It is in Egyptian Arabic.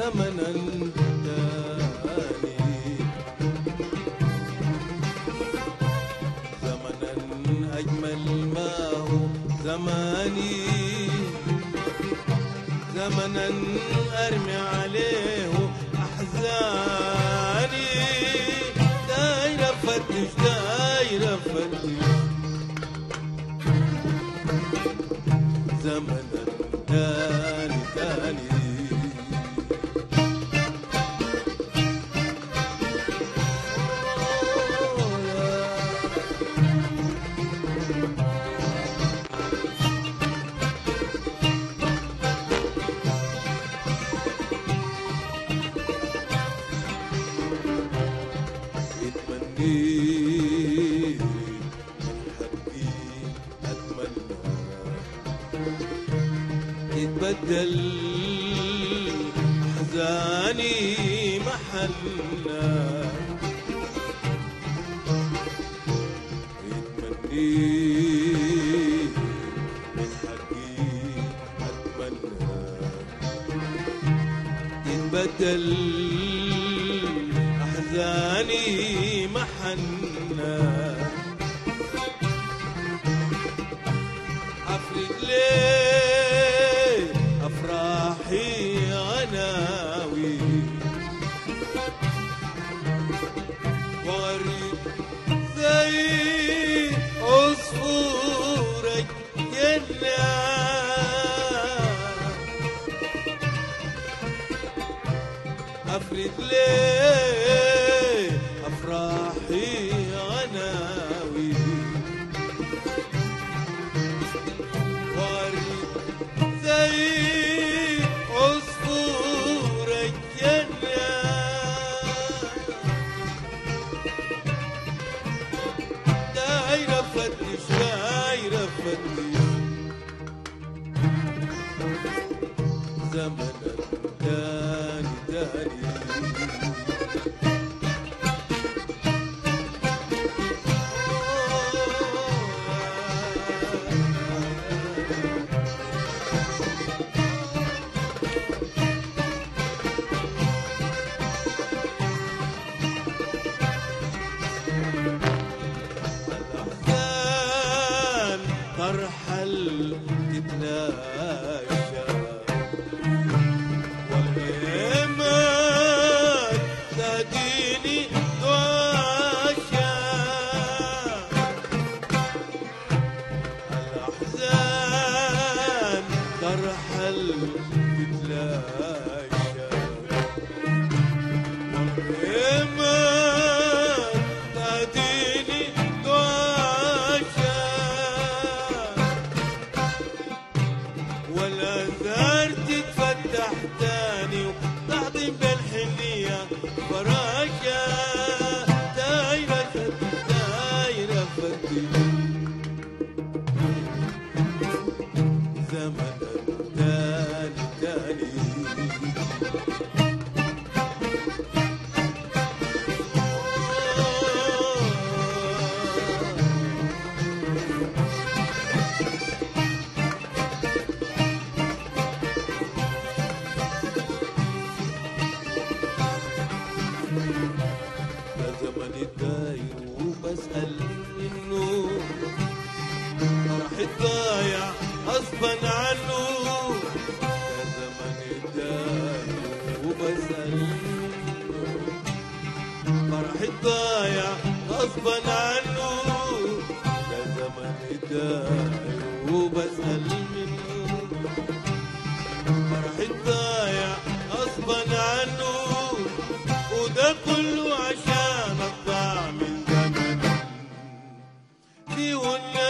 زمنا تاني زمنا أجمل ما هو زماني زمنا أرمي عليه أحزاني داير أفتش داير أفتش زمنا تاني تاني اتمنيت من حقي اتمنى يتبدل احزاني محلنا اتمنيت من حقي اتمنى يتبدل أحزاني محنة أفرد ليه أفراحي غناوي وغريب زي عصفور الجنة أفرد ليه أفراحي غناوي وارد زي عصفور الجنة داير أفتش داير أفتش زمن تاني تاني الأحزان ترحل تتلاشى والإيمان تهديني تعاشى الأحزان ترحل تتلاشى والإيمان تهديني تعاشى والآثار تتفتح تاني وتعظيم بالحنية فراشة دايرة فتي دايرة فتي زمن تاني تاني يا زمن الداير وبسأل إنه راح الضايع غصبا عنه يا زمن الداير وبسأل إنه فرح الضايع غصبا عنه يا زمن الداير وبسأل منه فرح الضايع غصبا عنه وده كله عشان الضاع من زمن في ولا